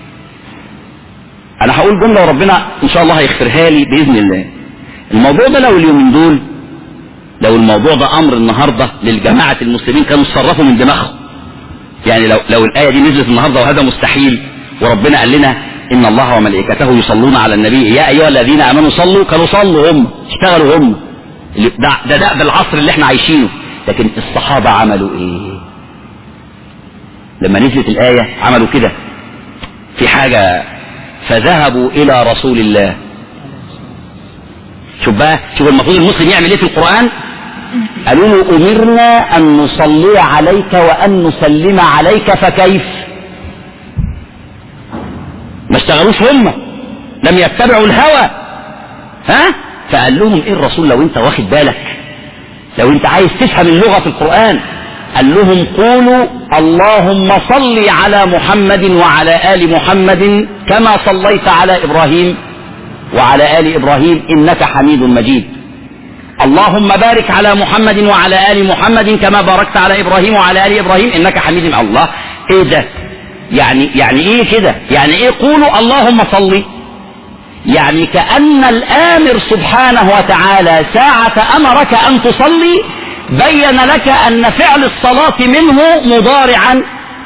انا هقول جملة وربنا ان شاء الله هيغفرها لي باذن الله الموضوع ده لو اليومين دول لو الموضوع ده امر النهارده للجماعة المسلمين كانوا اتصرفوا من دماغهم يعني لو لو الآية دي نزلت النهاردة وهذا مستحيل وربنا قال لنا إن الله وملائكته يصلون على النبي يا أيها الذين آمنوا صلوا كانوا صلوا هم اشتغلوا هم ده, ده ده بالعصر اللي احنا عايشينه لكن الصحابة عملوا ايه لما نزلت الآية عملوا كده في حاجة فذهبوا إلى رسول الله شوف بقى شوف المفروض المسلم يعمل ايه في القرآن قالوا له أمرنا أن نصلي عليك وأن نسلم عليك فكيف ما اشتغلوش هم لم يتبعوا الهوى ها فقال لهم ايه الرسول لو انت واخد بالك لو انت عايز تفهم اللغة في القرآن قال لهم قولوا اللهم صل على محمد وعلى آل محمد كما صليت على إبراهيم وعلى آل إبراهيم إنك حميد مجيد اللهم بارك على محمد وعلى آل محمد كما باركت على إبراهيم وعلى آل إبراهيم إنك حميد مجيد الله إيه ده يعني يعني إيه كده يعني إيه قولوا اللهم صل يعني كأن الآمر سبحانه وتعالى ساعة أمرك أن تصلي بين لك أن فعل الصلاة منه مضارعا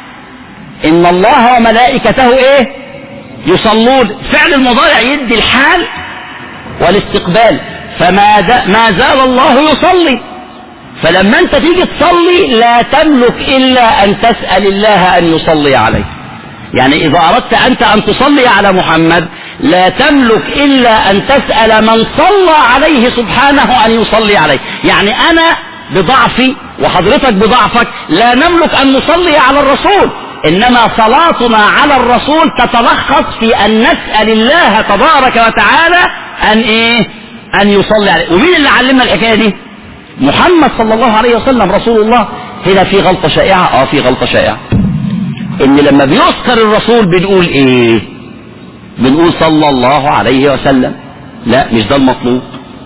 إن الله وملائكته إيه يصلون فعل المضارع يدي الحال والاستقبال فما ما زال الله يصلي فلما انت تيجي تصلي لا تملك الا ان تسأل الله ان يصلي عليك يعني اذا اردت انت ان تصلي على محمد لا تملك الا ان تسأل من صلى عليه سبحانه ان يصلي عليه يعني انا بضعفي وحضرتك بضعفك لا نملك ان نصلي على الرسول انما صلاتنا على الرسول تتلخص في ان نسأل الله تبارك وتعالى ان ايه ان يصلي عليه ومين اللي علمنا الحكاية دي محمد صلى الله عليه وسلم رسول الله هنا في غلطة شائعة اه في غلطة شائعة ان لما بيذكر الرسول بنقول ايه بنقول صلى الله عليه وسلم لا مش ده المطلوب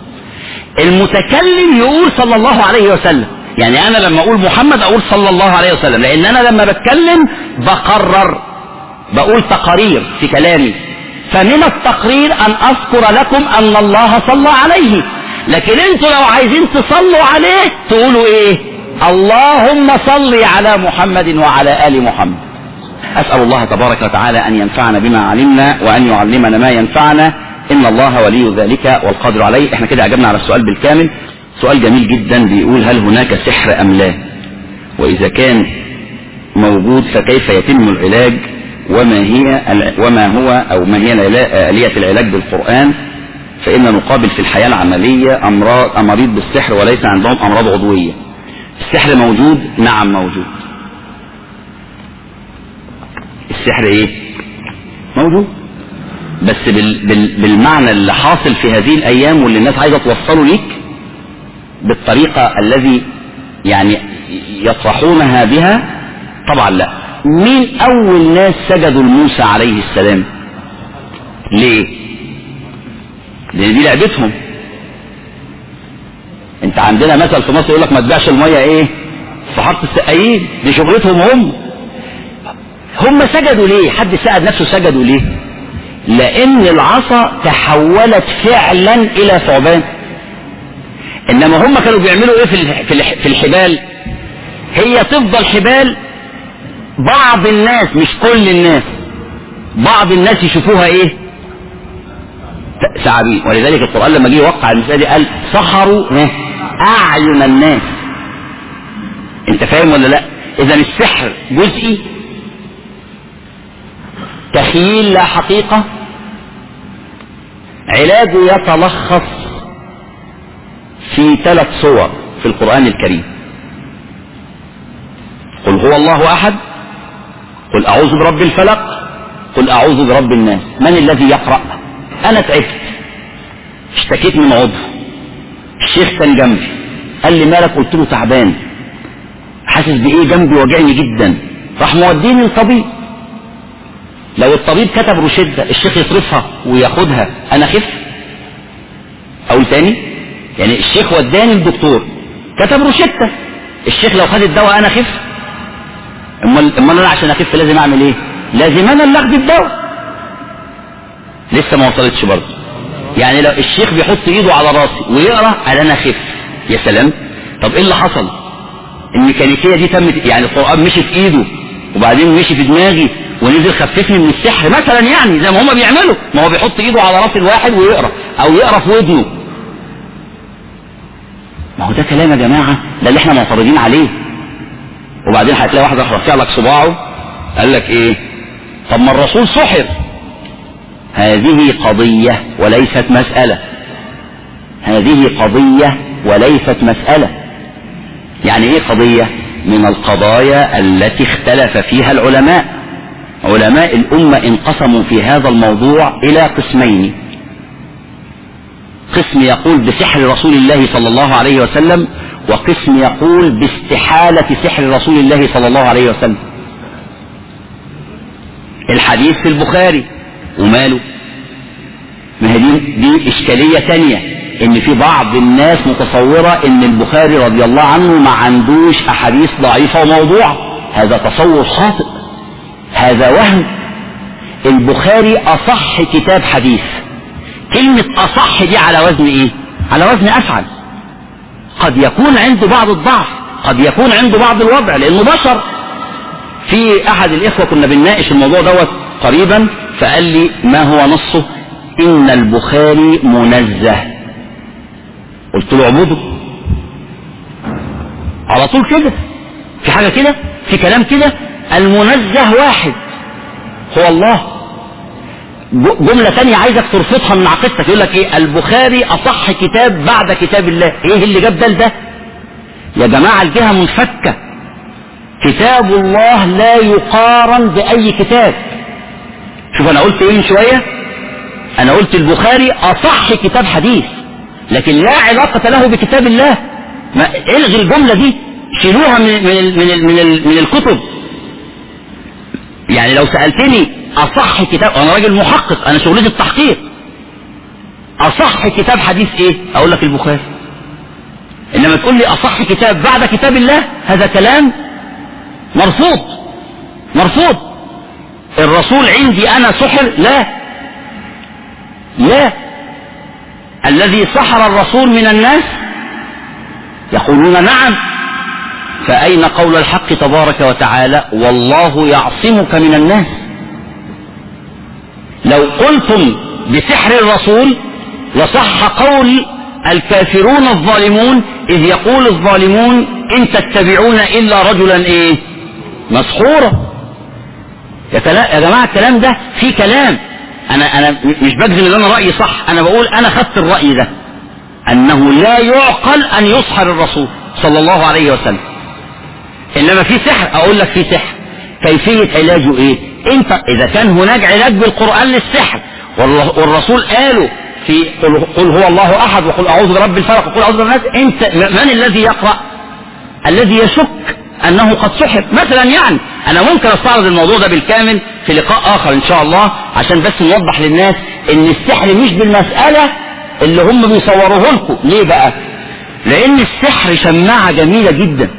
المتكلم يقول صلى الله عليه وسلم يعني انا لما اقول محمد اقول صلى الله عليه وسلم لان انا لما بتكلم بقرر بقول تقارير في كلامي فمن التقرير ان اذكر لكم ان الله صلى عليه لكن انتوا لو عايزين تصلوا عليه تقولوا ايه اللهم صل على محمد وعلى ال محمد اسال الله تبارك وتعالى ان ينفعنا بما علمنا وان يعلمنا ما ينفعنا ان الله ولي ذلك والقادر عليه احنا كده اجبنا على السؤال بالكامل سؤال جميل جدا بيقول هل هناك سحر ام لا واذا كان موجود فكيف يتم العلاج وما هي وما هو او ما هي آلية العلاج بالقرآن فإن نقابل في الحياة العملية أمراض أماريض بالسحر وليس عندهم أمراض عضوية السحر موجود نعم موجود السحر ايه موجود بس بال بال بالمعنى اللي حاصل في هذه الأيام واللي الناس عايزة توصله ليك بالطريقة الذي يعني يطرحونها بها طبعا لا مين أول ناس سجدوا لموسى عليه السلام ليه لأن دي لعبتهم انت عندنا مثل في مصر يقول لك ما تبيعش المية ايه في حاره السقايين دي شغلتهم هم هم سجدوا ليه حد سأل نفسه سجدوا ليه لان العصا تحولت فعلا الى ثعبان انما هم كانوا بيعملوا ايه في في الحبال هي تفضل حبال بعض الناس مش كل الناس بعض الناس يشوفوها ايه ثعابين ولذلك القرآن لما جه يوقع المسألة دي قال سحروا أعين الناس انت فاهم ولا لا اذا السحر جزئي تخيل لا حقيقة علاجه يتلخص في ثلاث صور في القرآن الكريم قل هو الله أحد قل أعوذ برب الفلق قل أعوذ برب الناس من الذي يقرأ أنا تعبت اشتكيت من عضو الشيخ كان جنبي قال لي مالك قلت له تعبان حاسس بإيه جنبي وجعني جدا راح موديني للطبيب لو الطبيب كتب روشدة الشيخ يصرفها وياخدها أنا خف أقول تاني يعني الشيخ وداني الدكتور كتب روشتة الشيخ لو خد الدواء أنا خف امال امال انا عشان اخف لازم اعمل ايه لازم انا اللي اخد الدواء لسه ما وصلتش برضه يعني لو الشيخ بيحط ايده على راسي ويقرا قال انا خف يا سلام طب ايه اللي حصل الميكانيكيه دي تمت يعني القران مشي في ايده وبعدين مشي في دماغي ونزل خففني من السحر مثلا يعني زي ما هما بيعملوا ما هو بيحط ايده على راس الواحد ويقرا او يقرا في ودنه ما هو ده كلام يا جماعة ده اللي احنا معترضين عليه وبعدين هتلاقي واحد راح رافع لك صباعه قال لك ايه طب ما الرسول سحر هذه قضية وليست مسألة هذه قضية وليست مسألة يعني ايه قضية من القضايا التي اختلف فيها العلماء علماء الأمة انقسموا في هذا الموضوع إلى قسمين قسم يقول بسحر رسول الله صلى الله عليه وسلم وقسم يقول باستحالة سحر رسول الله صلى الله عليه وسلم الحديث في البخاري وماله ما هي دي, دي إشكالية تانية إن في بعض الناس متصورة إن البخاري رضي الله عنه ما عندوش أحاديث ضعيفة وموضوعة هذا تصور خاطئ هذا وهم البخاري أصح كتاب حديث كلمة أصح دي على وزن إيه؟ على وزن أفعل قد يكون عنده بعض الضعف قد يكون عنده بعض الوضع لأنه بشر في أحد الإخوة كنا بنناقش الموضوع دوت قريبا فقال لي ما هو نصه إن البخاري منزه قلت له اعبده على طول كده في حاجة كده في كلام كده المنزه واحد هو الله جملة تانية عايزك ترفضها من عقيدتك يقول لك ايه البخاري اصح كتاب بعد كتاب الله ايه اللي جاب ده لده يا جماعة الجهة منفكة كتاب الله لا يقارن بأي كتاب شوف أنا قلت إيه من شوية أنا قلت البخاري أصح كتاب حديث لكن لا علاقة له بكتاب الله ما الغي الجملة دي شيلوها من من ال من ال من, ال من الكتب يعني لو سألتني أصح كتاب أنا راجل محقق أنا شغلتي التحقيق أصح كتاب حديث إيه أقول لك البخاري إنما تقول لي أصح كتاب بعد كتاب الله هذا كلام مرفوض مرفوض الرسول عندي أنا سحر لا لا الذي سحر الرسول من الناس يقولون نعم فأين قول الحق تبارك وتعالى والله يعصمك من الناس لو قلتم بسحر الرسول وصح قول الكافرون الظالمون إذ يقول الظالمون إن تتبعون إلا رجلا إيه مسحورا يا, كلا- يا جماعة الكلام ده في كلام أنا أنا مش بجزم إن أنا رأيي صح أنا بقول أنا خدت الرأي ده أنه لا يعقل أن يسحر الرسول صلى الله عليه وسلم إنما في سحر أقول لك في سحر كيفية علاجه إيه أنت إذا كان هناك علاج بالقرآن للسحر والله- والرسول قالوا في قل, قل هو الله أحد وقل أعوذ برب الفلق وقل أعوذ برب الناس أنت من الذي يقرأ الذي يشك أنه قد سحر مثلا يعني أنا ممكن أستعرض الموضوع ده بالكامل في لقاء آخر إن شاء الله عشان بس نوضح للناس إن السحر مش بالمسألة اللي هم بيصوروه لكم ليه بقى لأن السحر شماعة جميلة جدا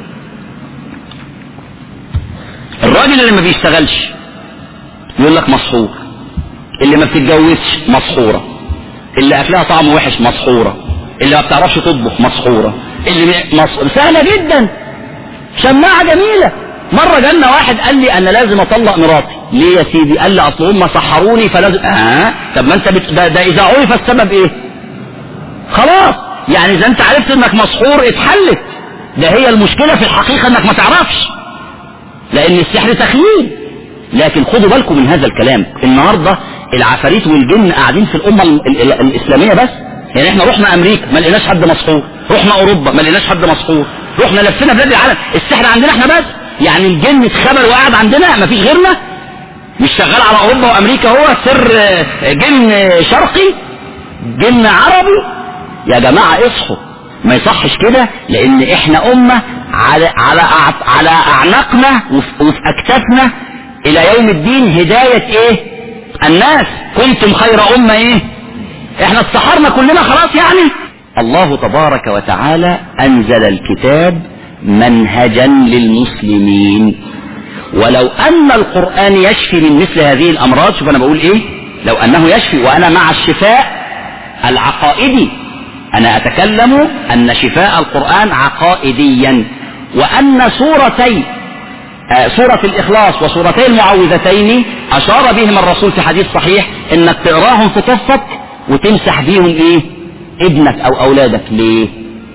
الراجل اللي ما بيشتغلش يقول لك مسحور اللي ما بتتجوزش مسحورة اللي أكلها طعم وحش مسحورة اللي ما بتعرفش تطبخ مسحورة اللي مص... سهلة جدا شماعة جميلة مرة جالنا واحد قال لي انا لازم اطلق مراتي ليه يا سيدي قال لي اصل هم سحروني فلازم اه طب ما انت بت... ده, ده اذا عرف السبب ايه خلاص يعني اذا انت عرفت انك مسحور اتحلت ده هي المشكلة في الحقيقة انك ما تعرفش لان السحر تخييل لكن خدوا بالكم من هذا الكلام النهاردة العفاريت والجن قاعدين في الامة ال- ال- الاسلامية بس يعني احنا رحنا امريكا ما لقيناش حد مسحور رحنا اوروبا ما لقيناش حد مسحور رحنا لفينا بلاد العالم السحر عندنا احنا بس يعني الجن اتخبل وقعد عندنا ما فيش غيرنا مش شغال على اوروبا وامريكا هو سر آه، جن شرقي جن عربي يا جماعة اصحوا ما يصحش كده لان احنا امة على على أع- على اعناقنا وف- وفي اكتافنا الى يوم الدين هداية ايه الناس كنتم خير امة ايه احنا اتسحرنا كلنا خلاص يعني الله تبارك وتعالى انزل الكتاب منهجا للمسلمين ولو ان القرآن يشفي من مثل هذه الامراض شوف انا بقول ايه لو انه يشفي وانا مع الشفاء العقائدي انا اتكلم ان شفاء القرآن عقائديا وان سورتي آه، سورة الإخلاص وسورتي المعوذتين أشار بهم الرسول في حديث صحيح إنك تقراهم في كفك وتمسح بيهم إيه؟ ابنك أو أولادك ليه؟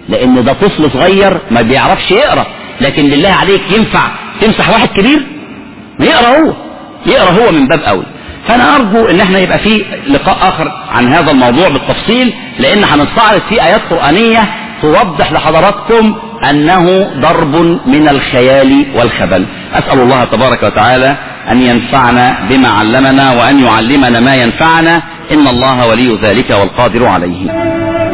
لان ده طفل صغير ما بيعرفش يقرا لكن بالله عليك ينفع تمسح واحد كبير ما يقرا هو يقرا هو من باب اول فانا ارجو ان احنا يبقى في لقاء اخر عن هذا الموضوع بالتفصيل لان هنستعرض فيه ايات قرانيه توضح لحضراتكم انه ضرب من الخيال والخبل اسال الله تبارك وتعالى ان ينفعنا بما علمنا وان يعلمنا ما ينفعنا ان الله ولي ذلك والقادر عليه